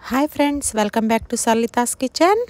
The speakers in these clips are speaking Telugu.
hi friends welcome back to Sallitha's kitchen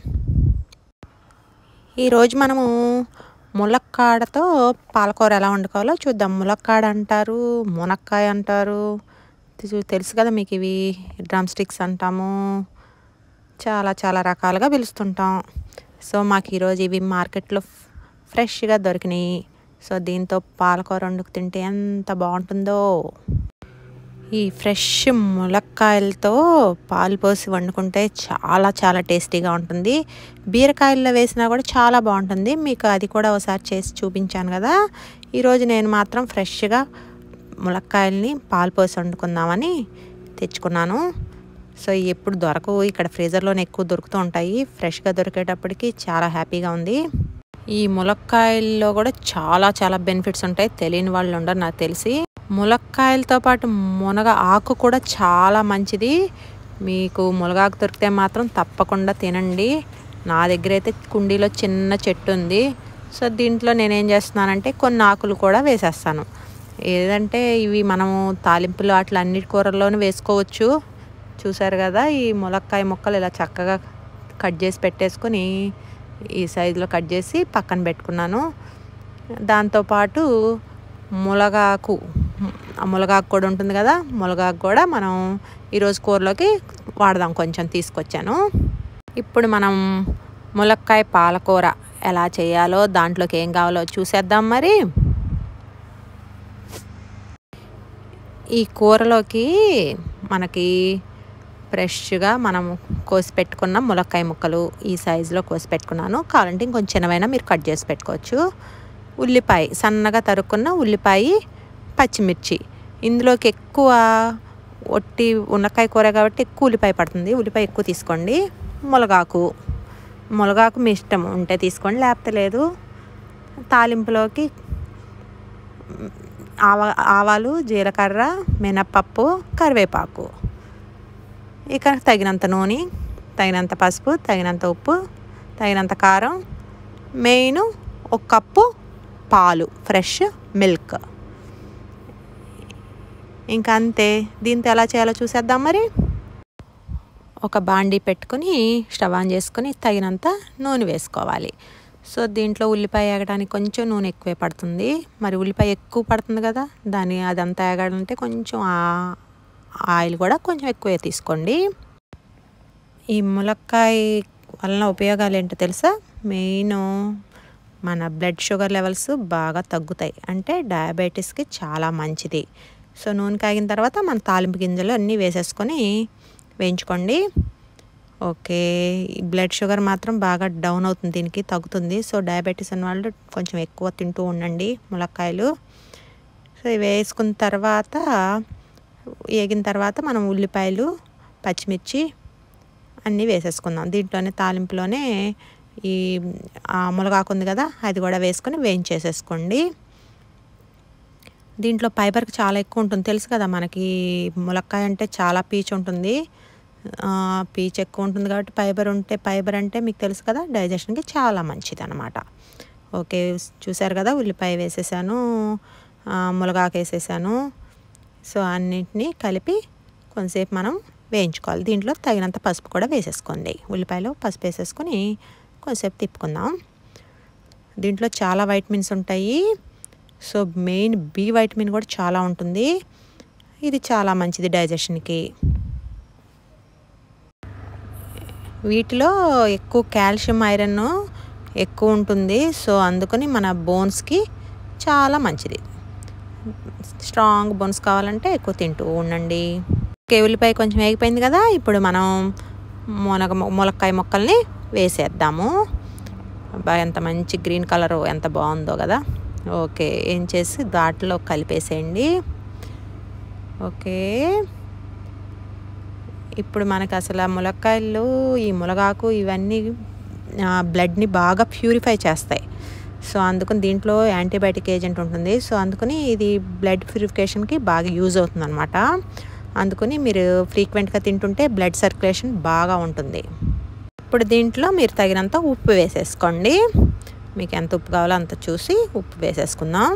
ఈరోజు మనము ములక్కాడతో పాలకూర ఎలా వండుకోవాలో చూద్దాం ములక్కాడ అంటారు మునక్కాయ అంటారు తెలు- తెలుసు కదా మీకు ఇవి డ్రమ్ స్టిక్స్ అంటాము చాలా చాలా రకాలుగా పిలుస్తుంటాం సో మాకు ఈరోజు ఇవి మార్కెట్లో ఫ్రెష్గా దొరికినాయి సో దీంతో పాలకూర వండుకు తింటే ఎంత బాగుంటుందో ఈ ఫ్రెష్ ములక్కాయలతో పాలు పోసి వండుకుంటే చాలా చాలా టేస్టీగా ఉంటుంది బీరకాయల్లో వేసినా కూడా చాలా బాగుంటుంది మీకు అది కూడా ఒకసారి చేసి చూపించాను కదా ఈరోజు నేను మాత్రం ఫ్రెష్గా ములక్కాయల్ని పాలు పోసి వండుకుందామని తెచ్చుకున్నాను సో ఇవి ఎప్పుడు దొరకవు ఇక్కడ ఫ్రీజర్లోనే ఎక్కువ దొరుకుతూ ఉంటాయి ఫ్రెష్గా దొరికేటప్పటికి చాలా హ్యాపీగా ఉంది ఈ ములక్కాయల్లో కూడా చాలా చాలా బెనిఫిట్స్ ఉంటాయి తెలియని వాళ్ళు ఉండరు నాకు తెలిసి ములక్కాయలతో పాటు మునగ ఆకు కూడా చాలా మంచిది మీకు మునగాకు దొరికితే మాత్రం తప్పకుండా తినండి నా దగ్గర అయితే కుండీలో చిన్న చెట్టు ఉంది సో దీంట్లో నేనేం చేస్తున్నానంటే కొన్ని ఆకులు కూడా వేసేస్తాను ఏదంటే ఇవి మనము తాలింపులు అట్లా అన్నిటి కూరల్లోనూ వేసుకోవచ్చు చూసారు కదా ఈ ములక్కాయ ముక్కలు ఇలా చక్కగా కట్ చేసి పెట్టేసుకొని ఈ సైజులో కట్ చేసి పక్కన పెట్టుకున్నాను దాంతోపాటు ములగాకు ఆ ములగాకు కూడా ఉంటుంది కదా ములగాకు కూడా మనం ఈరోజు కూరలోకి వాడదాం కొంచెం తీసుకొచ్చాను ఇప్పుడు మనం ములక్కాయ పాలకూర ఎలా చేయాలో దాంట్లోకి ఏం కావాలో చూసేద్దాం మరి ఈ కూరలోకి మనకి ఫ్రెష్గా మనం కోసి పెట్టుకున్న ములక్కాయ ముక్కలు ఈ సైజులో కోసి పెట్టుకున్నాను కావాలంటే ఇంకొంచెం చిన్నవైనా మీరు కట్ చేసి పెట్టుకోవచ్చు ఉల్లిపాయ సన్నగా తరుక్కున్న ఉల్లిపాయ పచ్చిమిర్చి ఇందులోకి ఎక్కువ ఒట్టి ఉన్నకాయ కూర కాబట్టి ఎక్కువ ఉల్లిపాయ పడుతుంది ఉల్లిపాయ ఎక్కువ తీసుకోండి ములగాకు ములగాకు మీ ఇష్టం ఉంటే తీసుకోండి లేకపోతే లేదు తాలింపులోకి ఆవా ఆవాలు జీలకర్ర మినప్పప్పు కరివేపాకు ఇక తగినంత నూనె తగినంత పసుపు తగినంత ఉప్పు తగినంత కారం మెయిన్ ఒక కప్పు పాలు ఫ్రెష్ మిల్క్ ఇంకా అంతే దీంతో ఎలా చేయాలో చూసేద్దాం మరి ఒక బాండీ పెట్టుకుని స్టవ్ ఆన్ చేసుకుని తగినంత నూనె వేసుకోవాలి సో దీంట్లో ఉల్లిపాయ వేగడానికి కొంచెం నూనె ఎక్కువే పడుతుంది మరి ఉల్లిపాయ ఎక్కువ పడుతుంది కదా దాన్ని అదంతా వేగాలంటే కొంచెం ఆయిల్ కూడా కొంచెం ఎక్కువే తీసుకోండి ఈ ములక్కాయ వలన ఉపయోగాలు ఏంటో తెలుసా మెయిన్ మన బ్లడ్ షుగర్ లెవెల్స్ బాగా తగ్గుతాయి అంటే డయాబెటీస్కి చాలా మంచిది సో నూనె కాగిన తర్వాత మన తాలింపు గింజలు అన్నీ వేసేసుకొని వేయించుకోండి ఓకే బ్లడ్ షుగర్ మాత్రం బాగా డౌన్ అవుతుంది దీనికి తగ్గుతుంది సో డయాబెటీస్ అన్న వాళ్ళు కొంచెం ఎక్కువ తింటూ ఉండండి ములక్కాయలు సో ఇవి వేసుకున్న తర్వాత వేగిన తర్వాత మనం ఉల్లిపాయలు పచ్చిమిర్చి అన్నీ వేసేసుకుందాం దీంట్లోనే తాలింపులోనే ఈ ములగాకు ఉంది కదా అది కూడా వేసుకొని వేయించేసేసుకోండి దీంట్లో ఫైబర్కి చాలా ఎక్కువ ఉంటుంది తెలుసు కదా మనకి ములక్కాయ అంటే చాలా పీచు ఉంటుంది పీచ్ ఎక్కువ ఉంటుంది కాబట్టి ఫైబర్ ఉంటే ఫైబర్ అంటే మీకు తెలుసు కదా డైజెషన్కి చాలా మంచిది అనమాట ఓకే చూసారు కదా ఉల్లిపాయ వేసేసాను ములగాకు వేసేసాను సో అన్నింటినీ కలిపి కొంతసేపు మనం వేయించుకోవాలి దీంట్లో తగినంత పసుపు కూడా వేసేసుకోండి ఉల్లిపాయలు పసుపు వేసేసుకొని కొంతసేపు తిప్పుకుందాం దీంట్లో చాలా వైటమిన్స్ ఉంటాయి సో మెయిన్ బి వైటమిన్ కూడా చాలా ఉంటుంది ఇది చాలా మంచిది డైజెషన్కి వీటిలో ఎక్కువ కాల్షియం ఐరన్ ఎక్కువ ఉంటుంది సో అందుకని మన బోన్స్కి చాలా మంచిది స్ట్రాంగ్ బోన్స్ కావాలంటే ఎక్కువ తింటూ ఉండండి ఉల్లిపాయ కొంచెం వేగిపోయింది కదా ఇప్పుడు మనం మునగ ములక్కాయ మొక్కల్ని వేసేద్దాము బాగా ఎంత మంచి గ్రీన్ కలర్ ఎంత బాగుందో కదా ఓకే ఏం చేసి దాంట్లో కలిపేసేయండి ఓకే ఇప్పుడు మనకు అసలు ములక్కాయలు ఈ ములగాకు ఇవన్నీ బ్లడ్ని బాగా ప్యూరిఫై చేస్తాయి సో అందుకని దీంట్లో యాంటీబయాటిక్ ఏజెంట్ ఉంటుంది సో అందుకని ఇది బ్లడ్ ప్యూరిఫికేషన్కి బాగా యూజ్ అవుతుంది అనమాట అందుకని మీరు ఫ్రీక్వెంట్గా తింటుంటే బ్లడ్ సర్క్యులేషన్ బాగా ఉంటుంది ఇప్పుడు దీంట్లో మీరు తగినంత ఉప్పు వేసేసుకోండి మీకు ఎంత ఉప్పు కావాలో అంత చూసి ఉప్పు వేసేసుకుందాం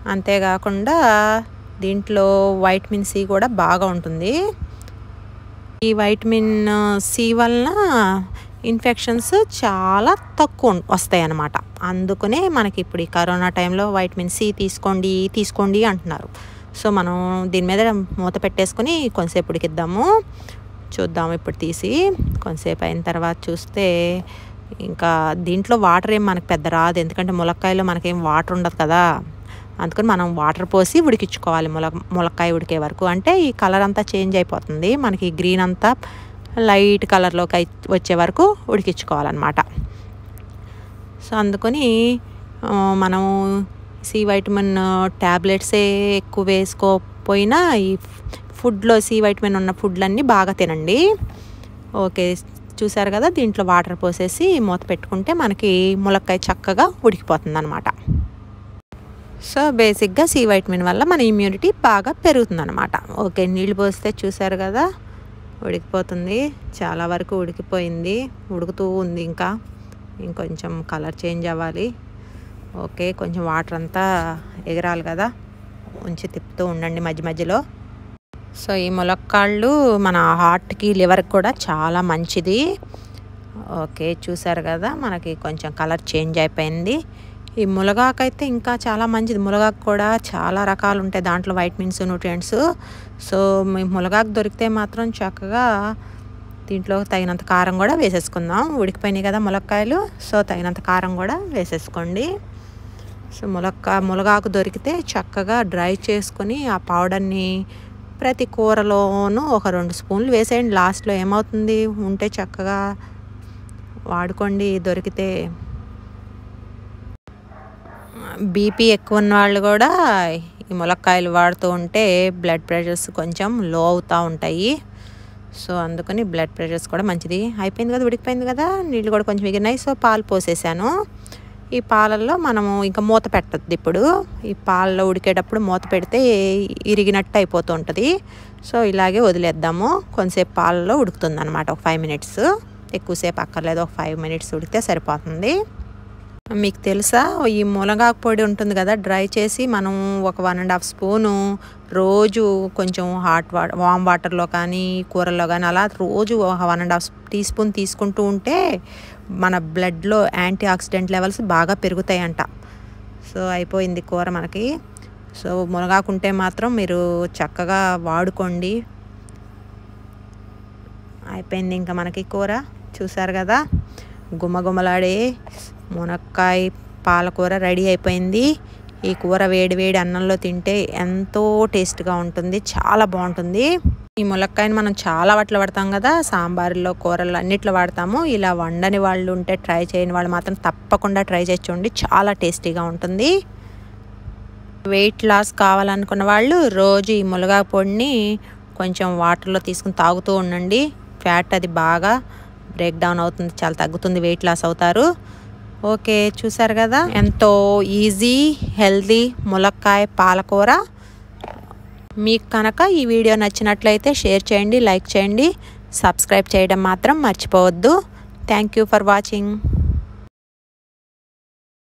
అంతేకాకుండా దీంట్లో వైటమిన్ సి కూడా బాగా ఉంటుంది ఈ వైటమిన్ సి వలన ఇన్ఫెక్షన్స్ చాలా తక్కువ వస్తాయి అన్నమాట అందుకనే మనకి ఇప్పుడు ఈ కరోనా టైంలో వైటమిన్ సి తీసుకోండి తీసుకోండి అంటున్నారు సో మనం దీని మీద మూత పెట్టేసుకొని కొంతసేపు ఉడికిద్దాము చూద్దాం ఇప్పుడు తీసి కొంతసేపు అయిన తర్వాత చూస్తే ఇంకా దీంట్లో వాటర్ ఏం మనకు పెద్ద రాదు ఎందుకంటే ములక్కాయలో మనకేం వాటర్ ఉండదు కదా అందుకని మనం వాటర్ పోసి ఉడికించుకోవాలి ముల ములక్కాయ ఉడికే వరకు అంటే ఈ కలర్ అంతా చేంజ్ అయిపోతుంది మనకి గ్రీన్ అంతా లైట్ కలర్లోకి వచ్చే వరకు ఉడికించుకోవాలన్నమాట సో అందుకని మనం సి వైటమిన్ ట్యాబ్లెట్సే ఎక్కువ వేసుకోకపోయినా ఈ ఫుడ్లో సి వైటమిన్ ఉన్న ఫుడ్లన్నీ బాగా తినండి ఓకే చూసారు కదా దీంట్లో వాటర్ పోసేసి మూత పెట్టుకుంటే మనకి ములక్కాయ చక్కగా ఉడికిపోతుంది అనమాట సో బేసిక్గా సి వైటమిన్ వల్ల మన ఇమ్యూనిటీ బాగా పెరుగుతుంది అనమాట ఓకే నీళ్ళు పోస్తే చూసారు కదా ఉడికిపోతుంది చాలా వరకు ఉడికిపోయింది ఉడుకుతూ ఉంది ఇంకా ఇంకొంచెం కలర్ చేంజ్ అవ్వాలి ఓకే కొంచెం వాటర్ అంతా ఎగరాలి కదా ఉంచి తిప్పుతూ ఉండండి మధ్య మధ్యలో సో ఈ ములక్కాళ్ళు మన హార్ట్కి లివర్కి కూడా చాలా మంచిది ఓకే చూసారు కదా మనకి కొంచెం కలర్ చేంజ్ అయిపోయింది ఈ మునగాకు అయితే ఇంకా చాలా మంచిది మునగాకు కూడా చాలా రకాలు ఉంటాయి దాంట్లో వైటమిన్స్ న్యూట్రియంట్స్ సో మీ మునగాకు దొరికితే మాత్రం చక్కగా దీంట్లో తగినంత కారం కూడా వేసేసుకుందాం ఉడికిపోయినాయి కదా ములక్కాయలు సో తగినంత కారం కూడా వేసేసుకోండి సో ములక్క మునగాకు దొరికితే చక్కగా డ్రై చేసుకొని ఆ పౌడర్ని ప్రతి కూరలోనూ ఒక రెండు స్పూన్లు వేసేయండి లాస్ట్లో ఏమవుతుంది ఉంటే చక్కగా వాడుకోండి దొరికితే బీపీ ఎక్కువ ఉన్న వాళ్ళు కూడా ఈ ములక్కాయలు వాడుతూ ఉంటే బ్లడ్ ప్రెషర్స్ కొంచెం లో అవుతూ ఉంటాయి సో అందుకని బ్లడ్ ప్రెషర్స్ కూడా మంచిది అయిపోయింది కదా ఉడికిపోయింది కదా నీళ్ళు కూడా కొంచెం మిగిలినాయి సో పాలు పోసేసాను ఈ పాలల్లో మనము ఇంకా మూత పెట్టద్దు ఇప్పుడు ఈ పాలలో ఉడికేటప్పుడు మూత పెడితే ఇరిగినట్టు అయిపోతూ ఉంటుంది సో ఇలాగే వదిలేద్దాము కొంతసేపు పాలలో ఉడుకుతుంది అనమాట ఒక ఫైవ్ మినిట్స్ ఎక్కువసేపు అక్కర్లేదు ఒక ఫైవ్ మినిట్స్ ఉడికితే సరిపోతుంది మీకు తెలుసా ఈ మునగాకు పొడి ఉంటుంది కదా డ్రై చేసి మనం ఒక వన్ అండ్ హాఫ్ స్పూను రోజు కొంచెం హాట్ వాటర్ వామ్ వాటర్లో కానీ కూరల్లో కానీ అలా రోజు ఒక one and half teaspoon తీసుకుంటూ ఉంటే మన బ్లడ్లో యాంటీ ఆక్సిడెంట్ లెవెల్స్ బాగా పెరుగుతాయంట సో అయిపోయింది కూర మనకి సో మునగాకుంటే మాత్రం మీరు చక్కగా వాడుకోండి అయిపోయింది ఇంకా మనకి కూర చూసారు కదా గుమ్మగుమ్మలాడే మునక్కాయ పాలకూర రెడీ అయిపోయింది ఈ కూర వేడి వేడి అన్నంలో తింటే ఎంతో టేస్ట్గా ఉంటుంది చాలా బాగుంటుంది ఈ ములక్కాయని మనం చాలా వాటిలో వాడతాం కదా సాంబార్లో కూరల్లో అన్నిట్లో వాడతాము ఇలా వండని వాళ్ళు ఉంటే ట్రై చేయని వాళ్ళు మాత్రం తప్పకుండా ట్రై చేసి చూడండి చాలా టేస్టీగా ఉంటుంది వెయిట్ లాస్ కావాలనుకున్న వాళ్ళు రోజు ఈ మునగా పొడిని కొంచెం వాటర్లో తీసుకుని తాగుతూ ఉండండి ఫ్యాట్ అది బాగా బ్రేక్ డౌన్ అవుతుంది చాలా తగ్గుతుంది వెయిట్ లాస్ అవుతారు ఓకే చూసారు కదా ఎంతో ఈజీ హెల్తీ ములక్కాయ పాలకూర మీకు కనుక ఈ వీడియో నచ్చినట్లయితే షేర్ చేయండి లైక్ చేయండి సబ్స్క్రైబ్ చేయడం మాత్రం మర్చిపోవద్దు థ్యాంక్ యూ ఫర్ వాచింగ్